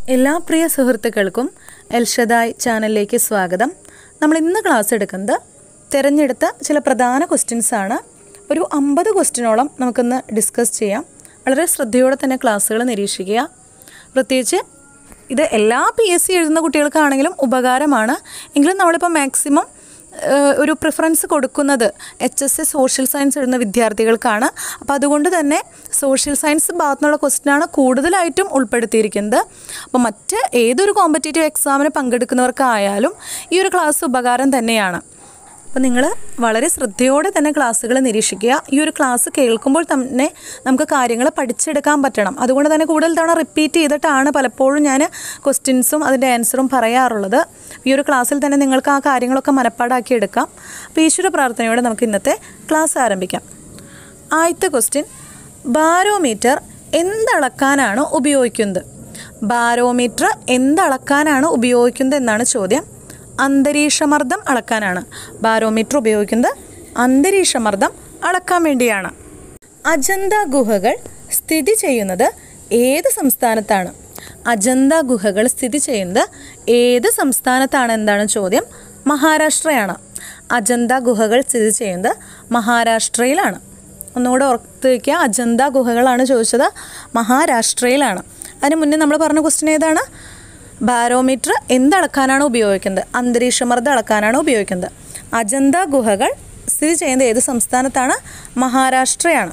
എല്ലാ പ്രിയ സുഹൃത്തുക്കൾക്കും എൽഷദായ് ചാനലിലേക്ക് സ്വാഗതം നമ്മൾ ഇന്ന് ക്ലാസ് എടുക്കുന്നത് തിരഞ്ഞെടുത്ത ചില പ്രധാന ക്വസ്റ്റ്യൻസ് ആണ് ഒരു അമ്പത് ക്വസ്റ്റ്യനോളം നമുക്കിന്ന് ഡിസ്കസ് ചെയ്യാം വളരെ ശ്രദ്ധയോടെ തന്നെ ക്ലാസ്സുകൾ നിരീക്ഷിക്കുക പ്രത്യേകിച്ച് ഇത് എല്ലാ പി എസ് സി എഴുതുന്ന കുട്ടികൾക്കാണെങ്കിലും ഉപകാരമാണ് എങ്കിലും നമ്മളിപ്പോൾ മാക്സിമം ഏഹ് ഒരു പ്രിഫറൻസ് കൊടുക്കുന്നത് H S A social science എഴുതുന്ന വിദ്യാർത്ഥികൾക്കാണ് അപ്പോൾ അതുകൊണ്ട് തന്നെ സോഷ്യൽ സയൻസ് ഭാഗത്തുനിന്നുള്ള ക്വസ്റ്റ്യനാണ് കൂടുതലായിട്ടും ഉൾപ്പെടുത്തിയിരിക്കുന്നത് അപ്പോൾ മറ്റ് ഏതൊരു കോമ്പറ്റേറ്റീവ് എക്സാമിന് പങ്കെടുക്കുന്നവർക്കായാലും ഈ ഒരു ക്ലാസ് ഉപകാരം തന്നെയാണ് അപ്പോൾ നിങ്ങൾ വളരെ ശ്രദ്ധയോടെ തന്നെ ക്ലാസ്സുകൾ നിരീക്ഷിക്കുക ഈ ഒരു ക്ലാസ് കേൾക്കുമ്പോൾ തന്നെ നമുക്ക് കാര്യങ്ങൾ പഠിച്ചെടുക്കാൻ പറ്റണം അതുകൊണ്ട് തന്നെ കൂടുതൽ തവണ റിപ്പീറ്റ് ചെയ്തിട്ടാണ് പലപ്പോഴും ഞാൻ ക്വസ്റ്റ്യൻസും അതിൻ്റെ ആൻസറും പറയാറുള്ളത് ഈ ഒരു ക്ലാസ്സിൽ തന്നെ നിങ്ങൾക്ക് ആ കാര്യങ്ങളൊക്കെ മനപ്പാടാക്കി എടുക്കാം അപ്പോൾ ഈശ്വര പ്രാർത്ഥനയോടെ നമുക്ക് ഇന്നത്തെ ക്ലാസ് ആരംഭിക്കാം ആദ്യത്തെ ക്വസ്റ്റ്യൻ ബാരോമീറ്റർ എന്തളക്കാനാണ് ഉപയോഗിക്കുന്നത് ബാരോമീറ്റർ എന്തളക്കാനാണ് ഉപയോഗിക്കുന്നത് എന്നാണ് ചോദ്യം അന്തരീക്ഷമർദ്ദം അളക്കാനാണ് ബാരോമീറ്റർ ഉപയോഗിക്കുന്നത് അന്തരീക്ഷമർദ്ദം അളക്കാൻ വേണ്ടിയാണ് അജന്ത ഗുഹകൾ സ്ഥിതി ചെയ്യുന്നത് ഏത് സംസ്ഥാനത്താണ് അജന്ത ഗുഹകൾ സ്ഥിതി ചെയ്യുന്നത് ഏത് സംസ്ഥാനത്താണ് എന്താണ് ചോദ്യം മഹാരാഷ്ട്രയാണ് അജന്ത ഗുഹകൾ സ്ഥിതി ചെയ്യുന്നത് മഹാരാഷ്ട്രയിലാണ് ഒന്നുകൂടെ ഓർത്ത് വയ്ക്കുക അജന്ത ഗുഹകളാണ് ചോദിച്ചത് മഹാരാഷ്ട്രയിലാണ് അതിന് മുന്നേ നമ്മൾ പറഞ്ഞ ക്വസ്റ്റ്യൻ ഏതാണ് ബാരോമീറ്റർ എന്തളക്കാനാണ് ഉപയോഗിക്കുന്നത് അന്തരീക്ഷമർദ്ദം അളക്കാനാണ് ഉപയോഗിക്കുന്നത് അജന്ത ഗുഹകൾ സ്ഥിതി ചെയ്യുന്നത് ഏത് സംസ്ഥാനത്താണ് മഹാരാഷ്ട്രയാണ്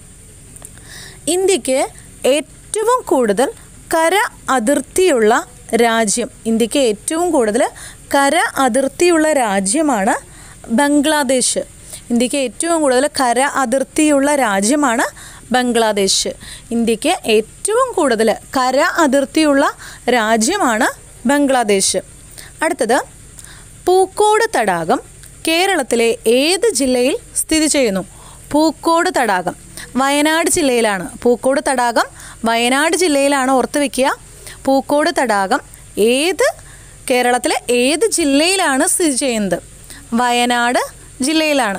ഇന്ത്യക്ക് ഏറ്റവും കൂടുതൽ കര അതിർത്തിയുള്ള രാജ്യം ഇന്ത്യക്ക് ഏറ്റവും കൂടുതൽ കര അതിർത്തിയുള്ള രാജ്യമാണ് ബംഗ്ലാദേശ് ഇന്ത്യക്ക് ഏറ്റവും കൂടുതൽ കര അതിർത്തിയുള്ള രാജ്യമാണ് ബംഗ്ലാദേശ് ഇന്ത്യക്ക് ഏറ്റവും കൂടുതൽ കര അതിർത്തിയുള്ള രാജ്യമാണ് ബംഗ്ലാദേശ് അടുത്തത് പൂക്കോട് തടാകം കേരളത്തിലെ ഏത് ജില്ലയിൽ സ്ഥിതി ചെയ്യുന്നു പൂക്കോട് തടാകം വയനാട് ജില്ലയിലാണ് പൂക്കോട് തടാകം വയനാട് ജില്ലയിലാണ് ഓർത്ത് വയ്ക്കുക പൂക്കോട് തടാകം ഏത് കേരളത്തിലെ ഏത് ജില്ലയിലാണ് സ്ഥിതി ചെയ്യുന്നത് വയനാട് ജില്ലയിലാണ്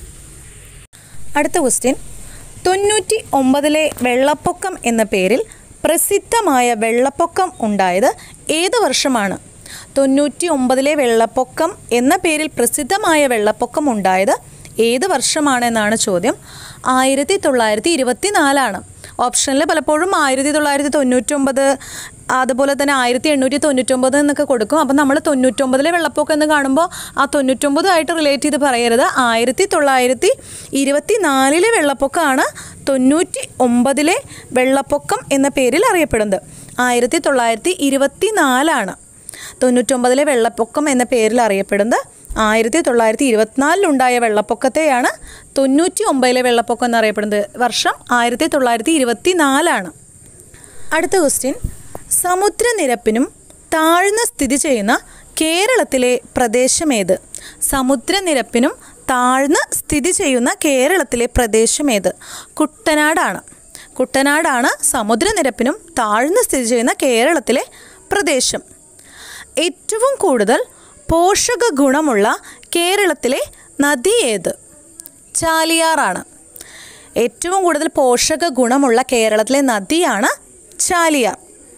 അടുത്ത ക്വസ്റ്റ്യൻ തൊണ്ണൂറ്റി ഒമ്പതിലെ വെള്ളപ്പൊക്കം എന്ന പേരിൽ പ്രസിദ്ധമായ വെള്ളപ്പൊക്കം ഉണ്ടായത് ഏത് വർഷമാണ് തൊണ്ണൂറ്റി ഒമ്പതിലെ വെള്ളപ്പൊക്കം എന്ന പേരിൽ പ്രസിദ്ധമായ വെള്ളപ്പൊക്കം ഉണ്ടായത് ഏത് വർഷമാണ് എന്നാണ് ചോദ്യം ആയിരത്തി തൊള്ളായിരത്തി ഇരുപത്തി നാലാണ് ഓപ്ഷനിൽ പലപ്പോഴും ആയിരത്തി തൊള്ളായിരത്തി തൊണ്ണൂറ്റൊമ്പത് അതുപോലെ തന്നെ ആയിരത്തി എണ്ണൂറ്റി തൊണ്ണൂറ്റൊമ്പത് എന്നൊക്കെ കൊടുക്കും അപ്പം നമ്മൾ തൊണ്ണൂറ്റൊമ്പതിലെ വെള്ളപ്പൊക്കം എന്ന് കാണുമ്പോൾ ആ തൊണ്ണൂറ്റൊമ്പതുമായിട്ട് റിലേറ്റ് ചെയ്ത് പറയരുത് ആയിരത്തി തൊള്ളായിരത്തി ഇരുപത്തി നാലിലെ വെള്ളപ്പൊക്കമാണ് തൊണ്ണൂറ്റി ഒമ്പതിലെ വെള്ളപ്പൊക്കം എന്ന പേരിൽ അറിയപ്പെടുന്നത് ആയിരത്തി തൊള്ളായിരത്തി ഇരുപത്തി നാലാണ് തൊണ്ണൂറ്റൊമ്പതിലെ വെള്ളപ്പൊക്കം എന്ന പേരിൽ അറിയപ്പെടുന്നത് ആയിരത്തി തൊള്ളായിരത്തി ഇരുപത്തിനാലിലുണ്ടായ വെള്ളപ്പൊക്കത്തെയാണ് തൊണ്ണൂറ്റി ഒമ്പതിലെ വെള്ളപ്പൊക്കം എന്നറിയപ്പെടുന്നത് വർഷം ആയിരത്തി തൊള്ളായിരത്തി ഇരുപത്തി നാലാണ് അടുത്ത ക്വസ്റ്റ്യൻ സമുദ്രനിരപ്പിനും താഴ്ന്ന് സ്ഥിതി ചെയ്യുന്ന കേരളത്തിലെ പ്രദേശമേത് സമുദ്രനിരപ്പിനും താഴ്ന്ന് സ്ഥിതി ചെയ്യുന്ന കേരളത്തിലെ പ്രദേശമേത് കുട്ടനാടാണ് കുട്ടനാടാണ് സമുദ്രനിരപ്പിനും താഴ്ന്ന് സ്ഥിതി ചെയ്യുന്ന കേരളത്തിലെ പ്രദേശം ഏറ്റവും കൂടുതൽ പോഷക ഗുണമുള്ള കേരളത്തിലെ നദി ഏത് ചാലിയാറാണ് ഏറ്റവും കൂടുതൽ പോഷക ഗുണമുള്ള കേരളത്തിലെ നദിയാണ് ചാലിയാർ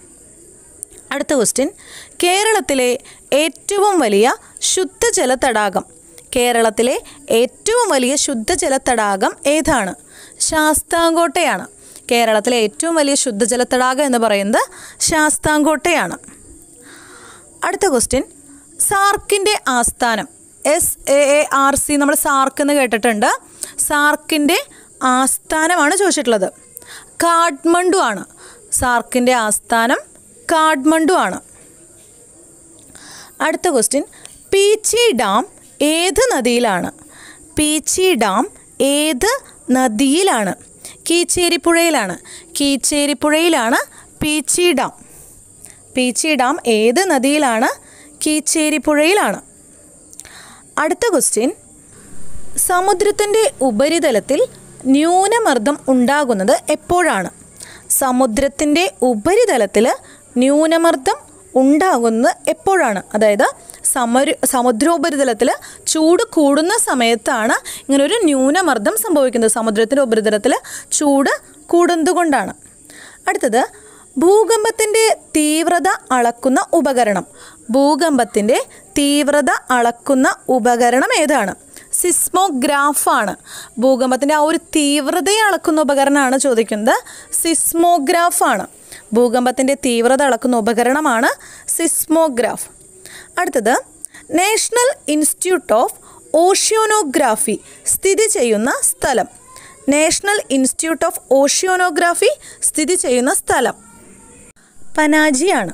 അടുത്ത ക്വസ്റ്റ്യൻ കേരളത്തിലെ ഏറ്റവും വലിയ ശുദ്ധജല തടാകം കേരളത്തിലെ ഏറ്റവും വലിയ ശുദ്ധജല തടാകം ഏതാണ് ശാസ്താംകോട്ടയാണ് കേരളത്തിലെ ഏറ്റവും വലിയ ശുദ്ധജല തടാകം എന്ന് പറയുന്നത് ശാസ്താംകോട്ടയാണ് അടുത്ത ക്വസ്റ്റ്യൻ സാർക്കിൻ്റെ ആസ്ഥാനം S A A R C നമ്മൾ സാർക്ക് എന്ന് കേട്ടിട്ടുണ്ട് സാർക്കിൻ്റെ ആസ്ഥാനമാണ് ചോദിച്ചിട്ടുള്ളത് കാഠ്മണ്ഡു ആണ് സാർക്കിൻ്റെ ആസ്ഥാനം കാഠ്മണ്ഡു ആണ് അടുത്ത ക്വസ്റ്റ്യൻ പീച്ചി ഡാം ഏത് നദിയിലാണ് പീച്ചി ഡാം ഏത് നദിയിലാണ് കീച്ചേരിപ്പുഴയിലാണ് കീച്ചേരിപ്പുഴയിലാണ് പീച്ചി ഡാം പീച്ചി ഡാം ഏത് നദിയിലാണ് കീച്ചേരിപ്പുഴയിലാണ് അടുത്ത ക്വസ്റ്റ്യൻ സമുദ്രത്തിൻ്റെ ഉപരിതലത്തിൽ ന്യൂനമർദ്ദം ഉണ്ടാകുന്നത് എപ്പോഴാണ് സമുദ്രത്തിൻ്റെ ഉപരിതലത്തിൽ ന്യൂനമർദ്ദം ഉണ്ടാകുന്നത് എപ്പോഴാണ് അതായത് സമരു സമുദ്രോപരിതലത്തിൽ ചൂട് കൂടുന്ന സമയത്താണ് ഇങ്ങനൊരു ന്യൂനമർദ്ദം സംഭവിക്കുന്നത് സമുദ്രത്തിൻ്റെ ഉപരിതലത്തിൽ ചൂട് കൂടുന്നതുകൊണ്ടാണ് അടുത്തത് ഭൂകമ്പത്തിൻ്റെ തീവ്രത അളക്കുന്ന ഉപകരണം ഭൂകമ്പത്തിൻ്റെ തീവ്രത അളക്കുന്ന ഉപകരണം ഏതാണ് സിസ്മോഗ്രാഫാണ് ഭൂകമ്പത്തിൻ്റെ ആ ഒരു തീവ്രതയെ അളക്കുന്ന ഉപകരണമാണ് ചോദിക്കുന്നത് സിസ്മോഗ്രാഫാണ് ഭൂകമ്പത്തിൻ്റെ തീവ്രത അളക്കുന്ന ഉപകരണമാണ് സിസ്മോഗ്രാഫ് അടുത്തത് നാഷണൽ ഇൻസ്റ്റിറ്റ്യൂട്ട് ഓഫ് ഓഷ്യോനോഗ്രാഫി സ്ഥിതി ചെയ്യുന്ന സ്ഥലം നാഷണൽ ഇൻസ്റ്റിറ്റ്യൂട്ട് ഓഫ് ഓഷ്യോനോഗ്രാഫി സ്ഥിതി ചെയ്യുന്ന സ്ഥലം പനാജിയാണ്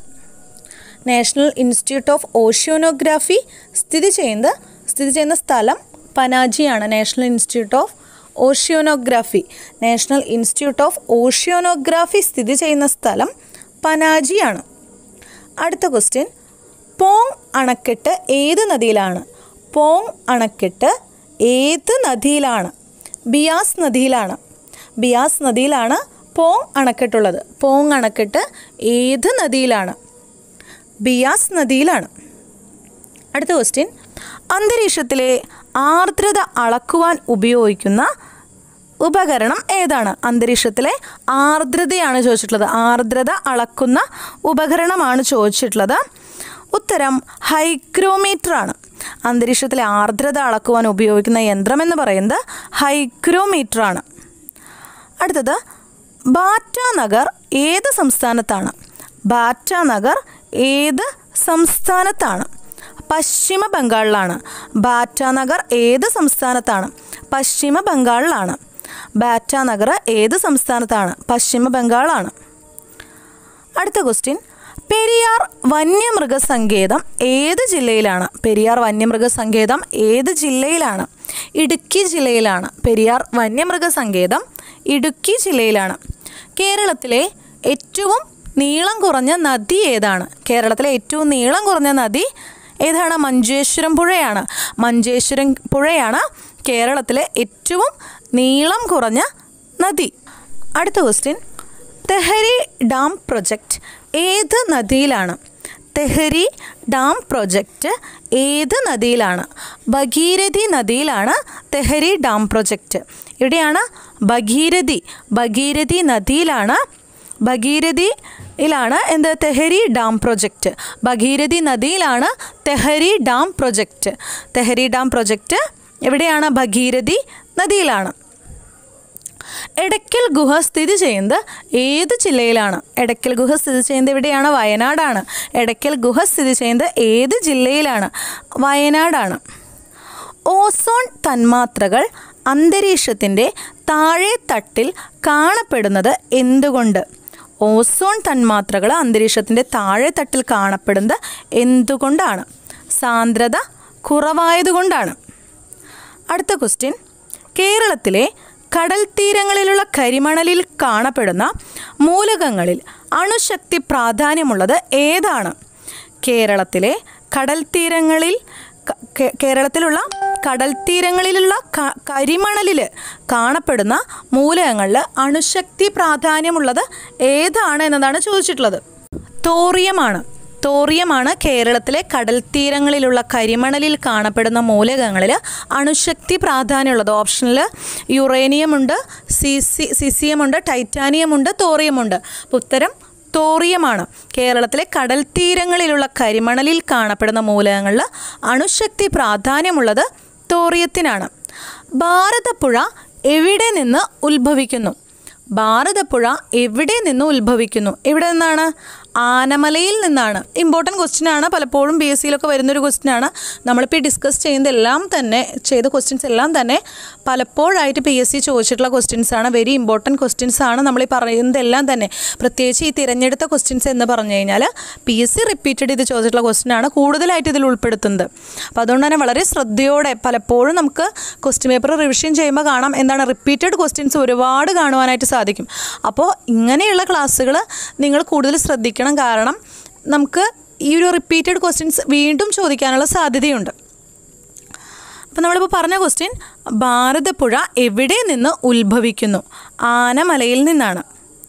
നാഷണൽ ഇൻസ്റ്റിറ്റ്യൂട്ട് ഓഫ് ഓഷ്യോനോഗ്രാഫി സ്ഥിതി ചെയ്യുന്നത് സ്ഥിതി ചെയ്യുന്ന സ്ഥലം പനാജിയാണ് national institute of oceanography national institute of oceanography സ്ഥിതി ചെയ്യുന്ന സ്ഥലം പനാജിയാണ് അടുത്ത ക്വസ്റ്റ്യൻ പോങ് അണക്കെട്ട് ഏത് നദിയിലാണ് പോങ് അണക്കെട്ട് ഏത് നദിയിലാണ് ബിയാസ് നദിയിലാണ് ബിയാസ് നദിയിലാണ് പോങ് അണക്കെട്ടുള്ളത് പോങ് അണക്കെട്ട് ഏത് നദിയിലാണ് ബിയാസ് നദിയിലാണ് അടുത്ത ക്വസ്റ്റ്യൻ അന്തരീക്ഷത്തിലെ ആർദ്രത അളക്കുവാൻ ഉപയോഗിക്കുന്ന ഉപകരണം ഏതാണ് അന്തരീക്ഷത്തിലെ ആർദ്രതയാണ് ചോദിച്ചിട്ടുള്ളത് ആർദ്രത അളക്കുന്ന ഉപകരണമാണ് ചോദിച്ചിട്ടുള്ളത് ഉത്തരം ഹൈഗ്രോമീറ്റർ ആണ് അന്തരീക്ഷത്തിലെ ആർദ്രത അളക്കുവാൻ ഉപയോഗിക്കുന്ന യന്ത്രം എന്ന് പറയുന്നത് ഹൈഗ്രോമീറ്റർ ആണ് അടുത്തത് ബാറ്റ നഗർ ഏത് സംസ്ഥാനത്താണ് ബാറ്റ നഗർ ഏത് സംസ്ഥാനത്താണ് പശ്ചിമ ബംഗാളിലാണ് ബാറ്റ നഗർ ഏത് സംസ്ഥാനത്താണ് പശ്ചിമ ബംഗാളിലാണ് ബാറ്റ നഗർ ഏത് സംസ്ഥാനത്താണ് പശ്ചിമ ബംഗാളാണ് അടുത്ത ക്വസ്റ്റ്യൻ പെരിയാർ വന്യമൃഗ സങ്കേതം ഏത് ജില്ലയിലാണ് പെരിയാർ വന്യമൃഗ സങ്കേതം ഏത് ജില്ലയിലാണ് ഇടുക്കി ജില്ലയിലാണ് പെരിയാർ വന്യമൃഗ സങ്കേതം ഇടുക്കി ജില്ലയിലാണ് കേരളത്തിലെ ഏറ്റവും നീളം കുറഞ്ഞ നദി ഏതാണ് കേരളത്തിലെ ഏറ്റവും നീളം കുറഞ്ഞ നദി ഏതാണ് മഞ്ചേശ്വരം പുഴയാണ് മഞ്ചേശ്വരം പുഴയാണ് കേരളത്തിലെ ഏറ്റവും നീളം കുറഞ്ഞ നദി അടുത്ത ക്വസ്റ്റ്യൻ തെഹരി ഡാം പ്രൊജക്റ്റ് ഏത് നദിയിലാണ് തെഹരി ഡാം പ്രൊജക്റ്റ് ഏത് നദിയിലാണ് ഭഗീരഥി നദിയിലാണ് തെഹരി ഡാം പ്രൊജക്റ്റ് ഇവിടെയാണ് ഭഗീരഥി ഭഗീരഥി നദിയിലാണ് ഭഗീരഥിയിലാണ് എന്ത് തെഹരി ഡാം പ്രൊജക്റ്റ് ഭഗീരഥി നദിയിലാണ് Tehri dam project Tehri dam project എവിടെയാണ് ഭഗീരഥി നദിയിലാണ് എടയ്ക്കൽ ഗുഹ സ്ഥിതി ചെയ്യുന്നത് ഏത് ജില്ലയിലാണ് എടയ്ക്കൽ ഗുഹ സ്ഥിതി ചെയ്യുന്നത് എവിടെയാണ് വയനാടാണ് എടയ്ക്കൽ ഗുഹ സ്ഥിതി ചെയ്യുന്നത് ഏത് ജില്ലയിലാണ് വയനാടാണ് ഓസോൺ തന്മാത്രകൾ അന്തരീക്ഷത്തിൻ്റെ താഴെ തട്ടിൽ കാണപ്പെടുന്നത് എന്തുകൊണ്ട് ഓസോൺ തന്മാത്രകൾ അന്തരീക്ഷത്തിൻ്റെ താഴെ തട്ടിൽ കാണപ്പെടുന്നത് എന്തുകൊണ്ടാണ് സാന്ദ്രത കുറവായതുകൊണ്ടാണ് അടുത്ത ക്വസ്റ്റ്യൻ കേരളത്തിലെ കടൽ തീരങ്ങളിലുള്ള കരിമണലിൽ കാണപ്പെടുന്ന മൂലകങ്ങളിൽ അണുശക്തി പ്രാധാന്യമുള്ളത് ഏതാണ് കേരളത്തിലെ കടൽ തീരങ്ങളിൽ ക- കേ- കേരളത്തിലുള്ള കടൽ തീരങ്ങളിലുള്ള ക- കരിമണലിൽ കാണപ്പെടുന്ന മൂലകങ്ങളിൽ അണുശക്തി പ്രാധാന്യമുള്ളത് ഏതാണ് എന്നതാണ് ചോദിച്ചിട്ടുള്ളത് തോറിയമാണ് തോറിയമാണ് കേരളത്തിലെ കടൽ തീരങ്ങളിലുള്ള കരിമണലിൽ കാണപ്പെടുന്ന മൂലകങ്ങളിൽ അണുശക്തി പ്രാധാന്യമുള്ളത് ഓപ്ഷനിൽ യുറേനിയം ഉണ്ട് സിസി സിസിയം ഉണ്ട് ടൈറ്റാനിയം ഉണ്ട് തോറിയം ഉണ്ട് അപ്പോൾ ഉത്തരം തോറിയമാണ് കേരളത്തിലെ കടൽ തീരങ്ങളിലുള്ള കരിമണലിൽ കാണപ്പെടുന്ന മൂലകങ്ങളിൽ അണുശക്തി പ്രാധാന്യമുള്ളത് തോറിയത്തിനാണ് ഭാരതപ്പുഴ എവിടെ നിന്ന് ഉത്ഭവിക്കുന്നു ഭാരതപ്പുഴ എവിടെ നിന്ന് ഉത്ഭവിക്കുന്നു എവിടെ നിന്നാണ് ആനമലയിൽ നിന്നാണ് ഇമ്പോർട്ടൻറ്റ് ക്വസ്റ്റ്യൻ ആണ് പലപ്പോഴും ബി എസ് സിയിലൊക്കെ വരുന്നൊരു ക്വസ്റ്റ്യൻ ആണ് നമ്മളിപ്പോൾ ഈ ഡിസ്കസ് ചെയ്യുന്നതെല്ലാം തന്നെ ചെയ്ത ക്വസ്റ്റ്യൻസ് എല്ലാം തന്നെ പലപ്പോഴായിട്ട് പി എസ് സി ചോദിച്ചിട്ടുള്ള ക്വസ്റ്റ്യൻസ് ആണ് വെരി ഇമ്പോർട്ടൻറ്റ് ക്വസ്റ്റ്യൻസ് ആണ് നമ്മൾ ഈ പറയുന്നതെല്ലാം തന്നെ പ്രത്യേകിച്ച് ഈ തിരഞ്ഞെടുത്ത ക്വസ്റ്റ്യൻസ് എന്ന് പറഞ്ഞു കഴിഞ്ഞാൽ പി എസ് സി റിപ്പീറ്റഡ് ഇത് ചോദിച്ചിട്ടുള്ള ക്വസ്റ്റ്യൻ ആണ് കൂടുതലായിട്ട് ഇതിൽ ഉൾപ്പെടുത്തുന്നത് അപ്പോൾ അതുകൊണ്ട് തന്നെ വളരെ ശ്രദ്ധയോടെ പലപ്പോഴും നമുക്ക് ക്വസ്റ്റ്യൻ പേപ്പർ റിവിഷൻ ചെയ്യുമ്പോൾ കാണാം എന്താണ് റിപ്പീറ്റഡ് ക്വസ്റ്റ്യൻസ് ഒരുപാട് കാണുവാനായിട്ട് സാധിക്കും അപ്പോൾ ഇങ്ങനെയുള്ള ക്ലാസ്സുകൾ നിങ്ങൾ കൂടുതൽ ശ്രദ്ധിക്കണം കാരണം നമുക്ക് ഈ ഒരു റിപ്പീറ്റഡ് ക്വസ്റ്റ്യൻസ് വീണ്ടും ചോദിക്കാനുള്ള സാധ്യതയുണ്ട് അപ്പോൾ നമ്മളിപ്പോൾ പറഞ്ഞ ക്വസ്റ്റ്യൻ ഭാരതപ്പുഴ എവിടെ നിന്ന് ഉത്ഭവിക്കുന്നു ആനമലയിൽ നിന്നാണ്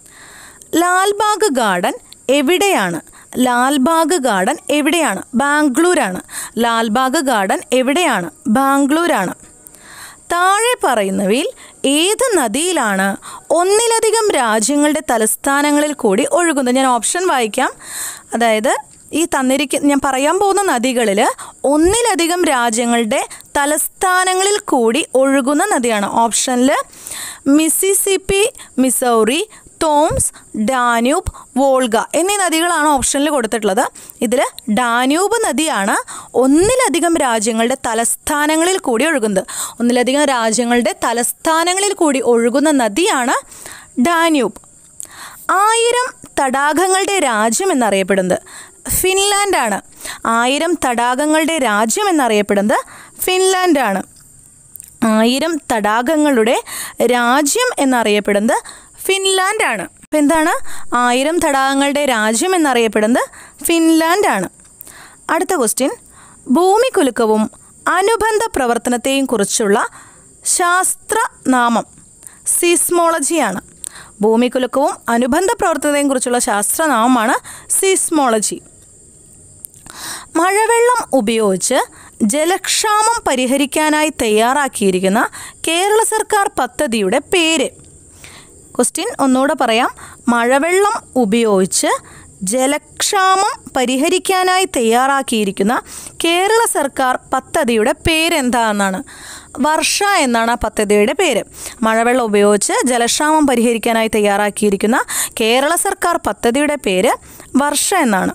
ലാൽബാഗ് ഗാർഡൻ എവിടെയാണ് ലാൽബാഗ് ഗാർഡൻ എവിടെയാണ് ബാംഗ്ലൂരാണ് ലാൽബാഗ് ഗാർഡൻ എവിടെയാണ് ബാംഗ്ലൂരാണ് താഴെ പറയുന്നവയിൽ ഏത് നദിയിലാണ് ഒന്നിലധികം രാജ്യങ്ങളുടെ തലസ്ഥാനങ്ങളിൽ കൂടി ഒഴുകുന്നത് ഞാൻ ഓപ്ഷൻ വായിക്കാം അതായത് ഈ തന്നിരിക്ക ഞാൻ പറയാൻ പോകുന്ന നദികളിൽ ഒന്നിലധികം രാജ്യങ്ങളുടെ തലസ്ഥാനങ്ങളിൽ കൂടി ഒഴുകുന്ന നദിയാണ് ഓപ്ഷനിൽ Mississippi Missouri Thames Danube Volga എന്നീ നദികളാണ് ഓപ്ഷനിൽ കൊടുത്തിട്ടുള്ളത് ഇതിൽ ഡാന്യൂബ് നദിയാണ് ഒന്നിലധികം രാജ്യങ്ങളുടെ തലസ്ഥാനങ്ങളിൽ കൂടി ഒഴുകുന്നത് ഒന്നിലധികം രാജ്യങ്ങളുടെ തലസ്ഥാനങ്ങളിൽ കൂടി ഒഴുകുന്ന നദിയാണ് ഡാന്യൂബ് ആയിരം തടാകങ്ങളുടെ രാജ്യം എന്നറിയപ്പെടുന്നത് ഫിൻലാൻഡാണ് ആയിരം തടാകങ്ങളുടെ രാജ്യം എന്നറിയപ്പെടുന്നത് ഫിൻലാൻഡാണ് ആയിരം തടാകങ്ങളുടെ രാജ്യം എന്നറിയപ്പെടുന്നത് ഫിൻലാൻഡാണ് അപ്പം എന്താണ് ആയിരം തടാകങ്ങളുടെ രാജ്യം എന്നറിയപ്പെടുന്നത് ഫിൻലാൻഡാണ് അടുത്ത ക്വസ്റ്റ്യൻ ഭൂമികുലുക്കവും അനുബന്ധ പ്രവർത്തനത്തെയും കുറിച്ചുള്ള ശാസ്ത്രനാമം സീസ്മോളജിയാണ് ഭൂമികുലുക്കവും അനുബന്ധ പ്രവർത്തനത്തെയും കുറിച്ചുള്ള ശാസ്ത്രനാമമാണ് സീസ്മോളജി മഴവെള്ളം ഉപയോഗിച്ച് ജലക്ഷാമം പരിഹരിക്കാനായി തയ്യാറാക്കിയിരിക്കുന്ന കേരള സർക്കാർ പദ്ധതിയുടെ പേര് ക്വസ്റ്റ്യൻ ഒന്നുകൂടെ പറയാം മഴവെള്ളം ഉപയോഗിച്ച് ജലക്ഷാമം പരിഹരിക്കാനായി തയ്യാറാക്കിയിരിക്കുന്ന കേരള സർക്കാർ പദ്ധതിയുടെ പേരെന്താണെന്നാണ് വർഷ എന്നാണ് ആ പദ്ധതിയുടെ പേര് മഴവെള്ളം ഉപയോഗിച്ച് ജലക്ഷാമം പരിഹരിക്കാനായി തയ്യാറാക്കിയിരിക്കുന്ന കേരള സർക്കാർ പദ്ധതിയുടെ പേര് വർഷ എന്നാണ്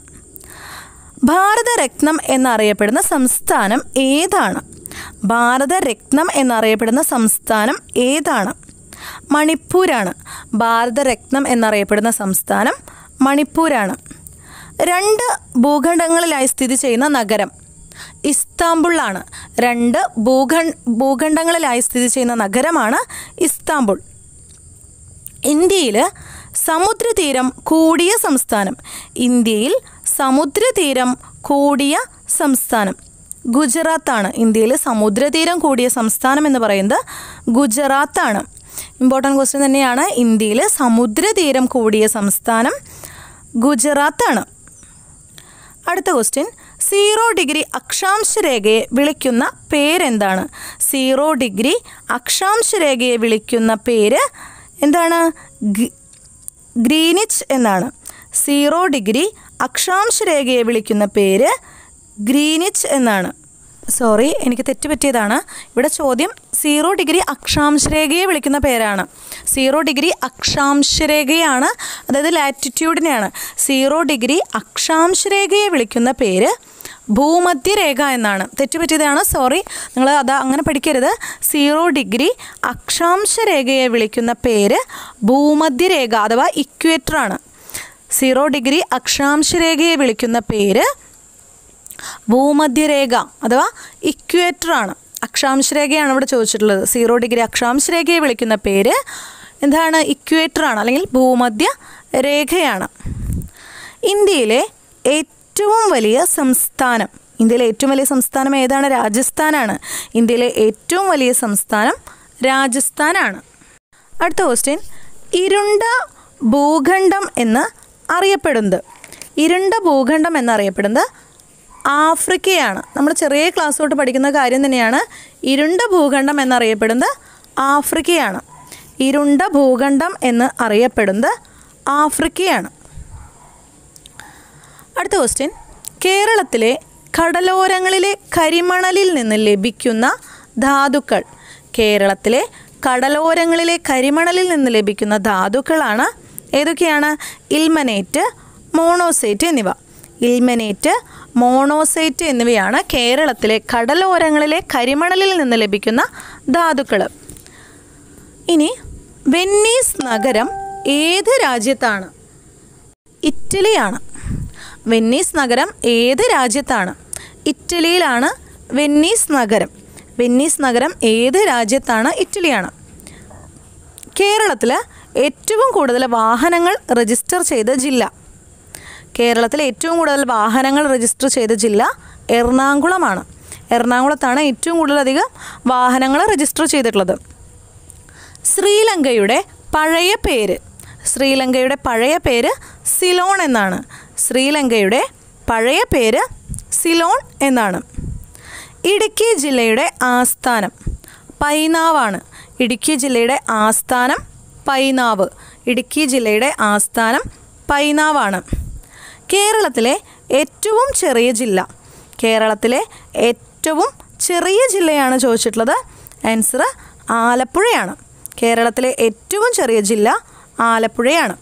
ഭാരതരത്നം എന്നറിയപ്പെടുന്ന സംസ്ഥാനം ഏതാണ് ഭാരതരത്നം എന്നറിയപ്പെടുന്ന സംസ്ഥാനം ഏതാണ് മണിപ്പൂരാണ് ഭാരതരത്നം എന്നറിയപ്പെടുന്ന സംസ്ഥാനം മണിപ്പൂരാണ് രണ്ട് ഭൂഖണ്ഡങ്ങളിലായി സ്ഥിതി ചെയ്യുന്ന നഗരം ഇസ്താംബുളാണ് രണ്ട് ഭൂഖ ഭൂഖണ്ഡങ്ങളിലായി സ്ഥിതി ചെയ്യുന്ന നഗരമാണ് ഇസ്താംബുൾ ഇന്ത്യയിൽ സമുദ്രതീരം കൂടിയ സംസ്ഥാനം ഇന്ത്യയിൽ സമുദ്രതീരം കൂടിയ സംസ്ഥാനം ഗുജറാത്താണ് ഇന്ത്യയിൽ സമുദ്രതീരം കൂടിയ സംസ്ഥാനം എന്ന് പറയുന്നത് ഗുജറാത്താണ് ഇമ്പോർട്ടൻറ്റ് ക്വസ്റ്റ്യൻ തന്നെയാണ് ഇന്ത്യയിൽ സമുദ്രതീരം കൂടിയ സംസ്ഥാനം ഗുജറാത്താണ് അടുത്ത ക്വസ്റ്റ്യൻ സീറോ ഡിഗ്രി അക്ഷാംശ രേഖയെ വിളിക്കുന്ന പേരെന്താണ് സീറോ ഡിഗ്രി അക്ഷാംശ രേഖയെ വിളിക്കുന്ന പേര് എന്താണ് ഗ- ഗ്രീനിച്ച് എന്നാണ് സീറോ ഡിഗ്രി അക്ഷാംശ രേഖയെ വിളിക്കുന്ന പേര് ഗ്രീനിച്ച് എന്നാണ് സോറി എനിക്ക് തെറ്റുപറ്റിയതാണ് ഇവിടെ ചോദ്യം സീറോ ഡിഗ്രി അക്ഷാംശരേഖയെ വിളിക്കുന്ന പേരാണ് സീറോ ഡിഗ്രി അക്ഷാംശരേഖയാണ് അതായത് ലാറ്റിറ്റ്യൂഡിനെയാണ് സീറോ ഡിഗ്രി അക്ഷാംശരേഖയെ വിളിക്കുന്ന പേര് ഭൂമധ്യരേഖ എന്നാണ് തെറ്റുപറ്റിയതാണ് സോറി നിങ്ങൾ അത് അങ്ങനെ പഠിക്കരുത് സീറോ ഡിഗ്രി അക്ഷാംശരേഖയെ വിളിക്കുന്ന പേര് ഭൂമധ്യരേഖ അഥവാ ഇക്വേറ്റർ ആണ് സീറോ ഡിഗ്രി അക്ഷാംശരേഖയെ വിളിക്കുന്ന പേര് ഭൂമധ്യരേഖ അഥവാ ഇക്വേറ്റർ ആണ് അക്ഷാംശരേഖയാണ് ഇവിടെ ചോദിച്ചിട്ടുള്ളത് സീറോ ഡിഗ്രി അക്ഷാംശരേഖയെ വിളിക്കുന്ന പേര് എന്താണ് ഇക്വേറ്റർ ആണ് അല്ലെങ്കിൽ ഭൂമധ്യ രേഖയാണ് ഇന്ത്യയിലെ ഏറ്റവും വലിയ സംസ്ഥാനം ഇന്ത്യയിലെ ഏറ്റവും വലിയ സംസ്ഥാനം ഏതാണ് രാജസ്ഥാനാണ് ഇന്ത്യയിലെ ഏറ്റവും വലിയ സംസ്ഥാനം രാജസ്ഥാനാണ് അടുത്ത ക്വസ്റ്റ്യൻ ഇരുണ്ട ഭൂഖണ്ഡം എന്ന് അറിയപ്പെടുന്നത് ഇരുണ്ട ഭൂഖണ്ഡം എന്നറിയപ്പെടുന്നത് ആഫ്രിക്കയാണ് നമ്മൾ ചെറിയ ക്ലാസ് തൊട്ട് പഠിക്കുന്ന കാര്യം തന്നെയാണ് ഇരുണ്ട ഭൂഖണ്ഡം എന്നറിയപ്പെടുന്നത് ആഫ്രിക്കയാണ് ഇരുണ്ട ഭൂഖണ്ഡം എന്ന് അറിയപ്പെടുന്നത് ആഫ്രിക്കയാണ് അടുത്ത ക്വസ്റ്റ്യൻ കേരളത്തിലെ കടലോരങ്ങളിലെ കരിമണലിൽ നിന്ന് ലഭിക്കുന്ന ധാതുക്കൾ കേരളത്തിലെ കടലോരങ്ങളിലെ കരിമണലിൽ നിന്ന് ലഭിക്കുന്ന ധാതുക്കളാണ് ഏതൊക്കെയാണ് ഇൽമനേറ്റ് മോണോസൈറ്റ് എന്നിവ ഇൽമനേറ്റ് മോണോസൈറ്റ് എന്നിവയാണ് കേരളത്തിലെ കടലോരങ്ങളിലെ കരിമണലിൽ നിന്ന് ലഭിക്കുന്ന ധാതുക്കൾ ഇനി വെന്നീസ് നഗരം ഏത് രാജ്യത്താണ് ഇറ്റലിയാണ് വെന്നീസ് നഗരം ഏത് രാജ്യത്താണ് ഇറ്റലിയിലാണ് വെന്നീസ് നഗരം വെന്നീസ് നഗരം ഏത് രാജ്യത്താണ് ഇറ്റലിയാണ് കേരളത്തിൽ ഏറ്റവും കൂടുതൽ വാഹനങ്ങൾ രജിസ്റ്റർ ചെയ്ത ജില്ല കേരളത്തിൽ ഏറ്റവും കൂടുതൽ വാഹനങ്ങൾ രജിസ്റ്റർ ചെയ്ത ജില്ല എറണാകുളമാണ് എറണാകുളത്താണ് ഏറ്റവും കൂടുതലധികം വാഹനങ്ങൾ രജിസ്റ്റർ ചെയ്തിട്ടുള്ളത് ശ്രീലങ്കയുടെ പഴയ പേര് ശ്രീലങ്കയുടെ പഴയ പേര് സിലോൺ എന്നാണ് ശ്രീലങ്കയുടെ പഴയ പേര് സിലോൺ എന്നാണ് ഇടുക്കി ജില്ലയുടെ ആസ്ഥാനം പൈനാവാണ് ഇടുക്കി ജില്ലയുടെ ആസ്ഥാനം പൈനാവ് ഇടുക്കി ജില്ലയുടെ ആസ്ഥാനം പൈനാവാണ് കേരളത്തിലെ ഏറ്റവും ചെറിയ ജില്ല കേരളത്തിലെ ഏറ്റവും ചെറിയ ജില്ലയാണ് ചോദിച്ചിട്ടുള്ളത് ആൻസർ ആലപ്പുഴയാണ് കേരളത്തിലെ ഏറ്റവും ചെറിയ ജില്ല ആലപ്പുഴയാണ്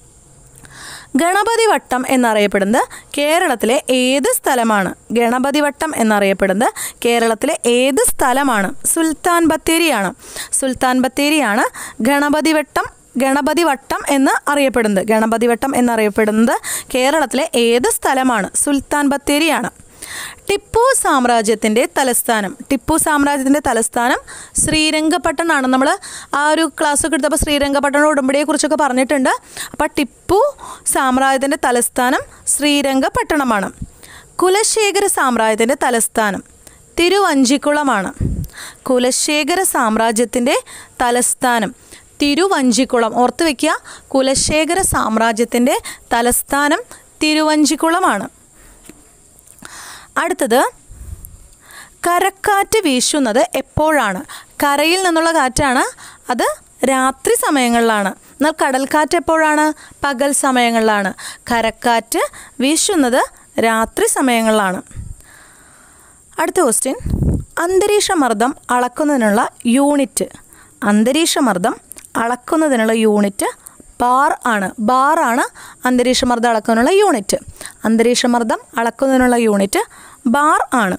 ഗണപതി വട്ടം എന്നറിയപ്പെടുന്നത് കേരളത്തിലെ ഏത് സ്ഥലമാണ് ഗണപതി വട്ടം എന്നറിയപ്പെടുന്നത് കേരളത്തിലെ ഏത് സ്ഥലമാണ് സുൽത്താൻ ബത്തേരിയാണ് സുൽത്താൻ ബത്തേരിയാണ് ഗണപതി വട്ടം ഗണപതി വട്ടം എന്ന് അറിയപ്പെടുന്നത് ഗണപതി വട്ടം എന്നറിയപ്പെടുന്നത് കേരളത്തിലെ ഏത് സ്ഥലമാണ് സുൽത്താൻ ബത്തേരിയാണ് ടിപ്പു സാമ്രാജ്യത്തിൻ്റെ തലസ്ഥാനം ടിപ്പു സാമ്രാജ്യത്തിൻ്റെ തലസ്ഥാനം ശ്രീരംഗപട്ടണമാണ് നമ്മൾ ആ ഒരു ക്ലാസ്സൊക്കെ എടുത്തപ്പോൾ ശ്രീരംഗപട്ടണ ഉടമ്പടിയെ കുറിച്ചൊക്കെ പറഞ്ഞിട്ടുണ്ട് അപ്പോൾ ടിപ്പു സാമ്രാജ്യത്തിൻ്റെ തലസ്ഥാനം ശ്രീരംഗപട്ടണമാണ് കുലശേഖര സാമ്രാജ്യത്തിൻ്റെ തലസ്ഥാനം തിരുവഞ്ചിക്കുളമാണ് കുലശേഖര സാമ്രാജ്യത്തിൻ്റെ തലസ്ഥാനം തിരുവഞ്ചിക്കുളം ഓർത്ത് വയ്ക്കുക കുലശേഖര സാമ്രാജ്യത്തിൻ്റെ തലസ്ഥാനം തിരുവഞ്ചിക്കുളമാണ് അടുത്തത് കരക്കാറ്റ് വീശുന്നത് എപ്പോഴാണ് കരയിൽ നിന്നുള്ള കാറ്റാണ് അത് രാത്രി സമയങ്ങളിലാണ് എന്നാൽ കടൽക്കാറ്റ് എപ്പോഴാണ് പകൽ സമയങ്ങളിലാണ് കരക്കാറ്റ് വീശുന്നത് രാത്രി സമയങ്ങളിലാണ് അടുത്ത ക്വസ്റ്റ്യൻ അന്തരീക്ഷമർദ്ദം അളക്കുന്നതിനുള്ള യൂണിറ്റ് അന്തരീക്ഷമർദ്ദം അളക്കുന്നതിനുള്ള യൂണിറ്റ് ബാർ ആണ് ബാർ ആണ് അന്തരീക്ഷമർദ്ദം അളക്കുന്നതിനുള്ള യൂണിറ്റ് അന്തരീക്ഷമർദ്ദം അളക്കുന്നതിനുള്ള യൂണിറ്റ് ബാർ ആണ്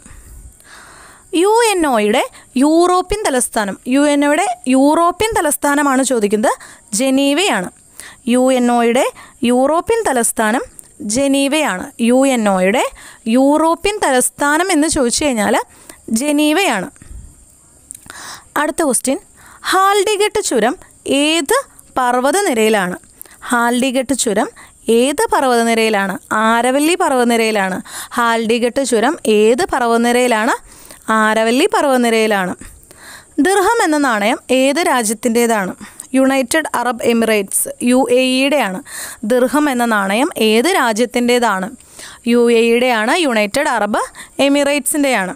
യു എൻ ഒയുടെ യൂറോപ്യൻ തലസ്ഥാനം യു എൻ ഒയുടെ യൂറോപ്യൻ തലസ്ഥാനമാണ് ചോദിക്കുന്നത് ജനീവയാണ് യു എൻ ഒയുടെ യൂറോപ്യൻ തലസ്ഥാനം ജനീവയാണ് യു എൻ ഒയുടെ യൂറോപ്യൻ തലസ്ഥാനം എന്ന് ചോദിച്ചു കഴിഞ്ഞാൽ ജനീവയാണ് അടുത്ത ക്വസ്റ്റ്യൻ ഹാൽഡിഗട്ട് ചുരം ഏത് പർവ്വതനിരയിലാണ് ഹാൽഡിഗട്ട് ചുരം ഏത് പർവ്വതനിരയിലാണ് ആരവല്ലി പർവ്വതനിരയിലാണ് ഹാൽഡിഗട്ട് ചുരം ഏത് പർവ്വതനിരയിലാണ് ആരവല്ലി പർവ്വതനിരയിലാണ് ദിർഹം എന്ന നാണയം ഏത് രാജ്യത്തിൻ്റേതാണ് United Arab Emirates U A ഇയുടെയാണ് ദിർഹം എന്ന നാണയം ഏത് രാജ്യത്തിൻ്റേതാണ് യു എ ഇയുടെയാണ് യുണൈറ്റഡ് അറബ് എമിറേറ്റ്സിൻ്റെയാണ്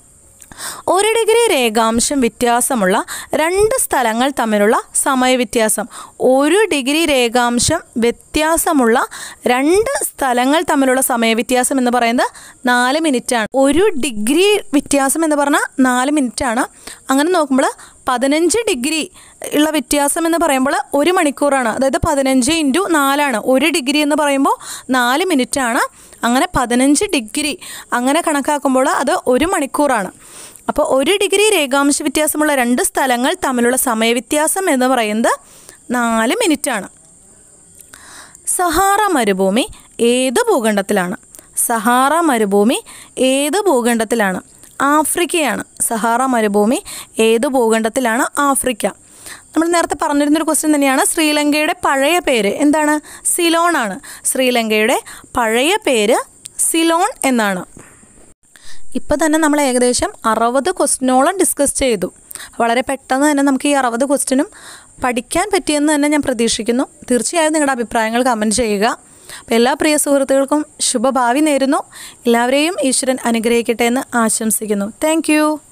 ഒരു ഡിഗ്രി രേഖാംശം വ്യത്യാസമുള്ള രണ്ട് സ്ഥലങ്ങൾ തമ്മിലുള്ള സമയവ്യത്യാസം ഒരു ഡിഗ്രി രേഖാംശം വ്യത്യാസമുള്ള രണ്ട് സ്ഥലങ്ങൾ തമ്മിലുള്ള സമയവ്യത്യാസം എന്ന് പറയുന്നത് നാല് മിനിറ്റാണ് ഒരു ഡിഗ്രി വ്യത്യാസം എന്ന് പറഞ്ഞാൽ നാല് മിനിറ്റാണ് അങ്ങനെ നോക്കുമ്പോൾ പതിനഞ്ച് ഡിഗ്രി ഉള്ള വ്യത്യാസം എന്ന് പറയുമ്പോൾ ഒരു മണിക്കൂറാണ് അതായത് പതിനഞ്ച് ഇൻറ്റു നാലാണ് ഒരു ഡിഗ്രി എന്ന് പറയുമ്പോൾ നാല് മിനിറ്റാണ് അങ്ങനെ പതിനഞ്ച് ഡിഗ്രി അങ്ങനെ കണക്കാക്കുമ്പോൾ അത് ഒരു മണിക്കൂറാണ് അപ്പോൾ ഒരു ഡിഗ്രി രേഖാംശ വ്യത്യാസമുള്ള രണ്ട് സ്ഥലങ്ങൾ തമ്മിലുള്ള സമയവ്യത്യാസം എന്ന് പറയുന്നത് നാല് മിനിറ്റാണ് സഹാറ മരുഭൂമി ഏത് ഭൂഖണ്ഡത്തിലാണ് സഹാറ മരുഭൂമി ഏത് ഭൂഖണ്ഡത്തിലാണ് ആഫ്രിക്കയാണ് സഹാറ മരുഭൂമി ഏത് ഭൂഖണ്ഡത്തിലാണ് ആഫ്രിക്ക നമ്മൾ നേരത്തെ പറഞ്ഞിരുന്നൊരു ക്വസ്റ്റ്യൻ തന്നെയാണ് ശ്രീലങ്കയുടെ പഴയ പേര് എന്താണ് സിലോൺ ആണ് ശ്രീലങ്കയുടെ പഴയ പേര് സിലോൺ എന്നാണ് ഇപ്പം തന്നെ നമ്മൾ ഏകദേശം അറുപത് ക്വസ്റ്റിനോളം ഡിസ്കസ് ചെയ്തു വളരെ പെട്ടെന്ന് തന്നെ നമുക്ക് ഈ അറുപത് ക്വസ്റ്റിനും പഠിക്കാൻ പറ്റിയെന്ന് തന്നെ ഞാൻ പ്രതീക്ഷിക്കുന്നു തീർച്ചയായും നിങ്ങളുടെ അഭിപ്രായങ്ങൾ കമൻറ്റ് ചെയ്യുക അപ്പോൾ എല്ലാ പ്രിയ സുഹൃത്തുക്കൾക്കും ശുഭഭാവി നേരുന്നു എല്ലാവരെയും ഈശ്വരൻ അനുഗ്രഹിക്കട്ടെ എന്ന് ആശംസിക്കുന്നു താങ്ക്